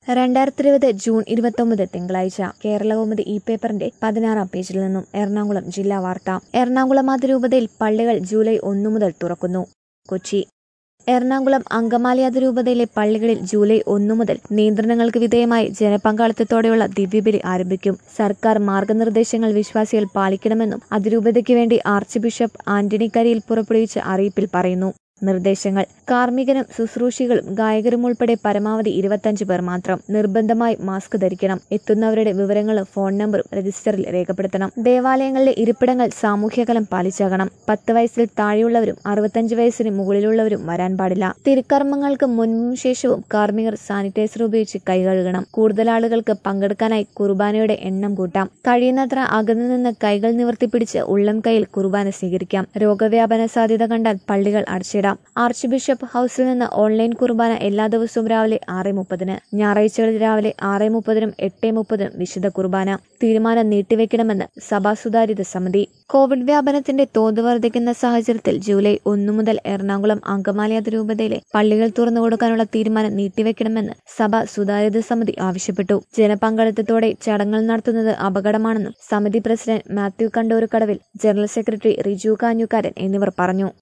രണ്ടായിരത്തി ഇരുപത് ജൂൺ ഇരുപത്തൊമ്പത് തിങ്കളാഴ്ച കേരളകൗമുദി ഈ പേപ്പറിന്റെ പതിനാറാം പേജിൽ നിന്നും എറണാകുളം ജില്ലാ വാർത്ത എറണാകുളം അതിരൂപതയിൽ പള്ളികൾ ജൂലൈ ഒന്നു മുതൽ തുറക്കുന്നു കൊച്ചി എറണാകുളം അങ്കമാലി അതിരൂപതയിലെ പള്ളികളിൽ ജൂലൈ ഒന്നു മുതൽ നിയന്ത്രണങ്ങൾക്ക് വിധേയമായി ജനപങ്കാളിത്തത്തോടെയുള്ള ദിവ്യബലി ആരംഭിക്കും സർക്കാർ മാർഗനിർദ്ദേശങ്ങൾ വിശ്വാസികൾ പാലിക്കണമെന്നും അതിരൂപതയ്ക്ക് വേണ്ടി ആർച്ച് ബിഷപ്പ് ആന്റണി കരിയിൽ പുറപ്പെടുവിച്ച അറിയിപ്പിൽ പറയുന്നു നിർദ്ദേശങ്ങൾ കാർമ്മികനും ശുശ്രൂഷികളും ഗായകരും ഉൾപ്പെടെ പരമാവധി ഇരുപത്തഞ്ച് പേർ മാത്രം നിർബന്ധമായി മാസ്ക് ധരിക്കണം എത്തുന്നവരുടെ വിവരങ്ങളും ഫോൺ നമ്പറും രജിസ്റ്ററിൽ രേഖപ്പെടുത്തണം ദേവാലയങ്ങളിലെ ഇരിപ്പിടങ്ങൾ സാമൂഹ്യകലം പാലിച്ചാകണം പത്ത് വയസ്സിൽ താഴെയുള്ളവരും അറുപത്തഞ്ച് വയസ്സിന് മുകളിലുള്ളവരും വരാൻ പാടില്ല തിരുക്കർമ്മങ്ങൾക്ക് മുൻപും ശേഷവും കാർമ്മികർ സാനിറ്റൈസർ ഉപയോഗിച്ച് കൈ കഴുകണം കൂടുതൽ ആളുകൾക്ക് പങ്കെടുക്കാനായി കുർബാനയുടെ എണ്ണം കൂട്ടാം കഴിയുന്നത്ര അകന്നു നിന്ന് കൈകൾ നിവർത്തിപ്പിടിച്ച് ഉള്ളം കൈയിൽ കുർബാന സ്വീകരിക്കാം രോഗവ്യാപന സാധ്യത കണ്ടാൽ പള്ളികൾ അടച്ചിടാം ആർച്ച് ബിഷപ്പ് ഹൌസിൽ നിന്ന് ഓൺലൈൻ കുർബാന എല്ലാ ദിവസവും രാവിലെ ആറ് മുപ്പതിന് ഞായറാഴ്ചകളിൽ രാവിലെ ആറ് മുപ്പതിനും എട്ട് മുപ്പതിനും വിശുദ്ധ കുർബാന തീരുമാനം നീട്ടിവെക്കണമെന്ന് സഭാ സുതാര്യത സമിതി കോവിഡ് വ്യാപനത്തിന്റെ തോത് വർദ്ധിക്കുന്ന സാഹചര്യത്തിൽ ജൂലൈ ഒന്നു മുതൽ എറണാകുളം അങ്കമാലി അതിരൂപതയിലെ പള്ളികൾ തുറന്നു കൊടുക്കാനുള്ള തീരുമാനം നീട്ടിവെക്കണമെന്ന് സഭ സുതാര്യത സമിതി ആവശ്യപ്പെട്ടു ജനപങ്കാളിത്തത്തോടെ ചടങ്ങുകൾ നടത്തുന്നത് അപകടമാണെന്നും സമിതി president Mathew Kandurukadavil general secretary Riju Kanjukaran എന്നിവർ പറഞ്ഞു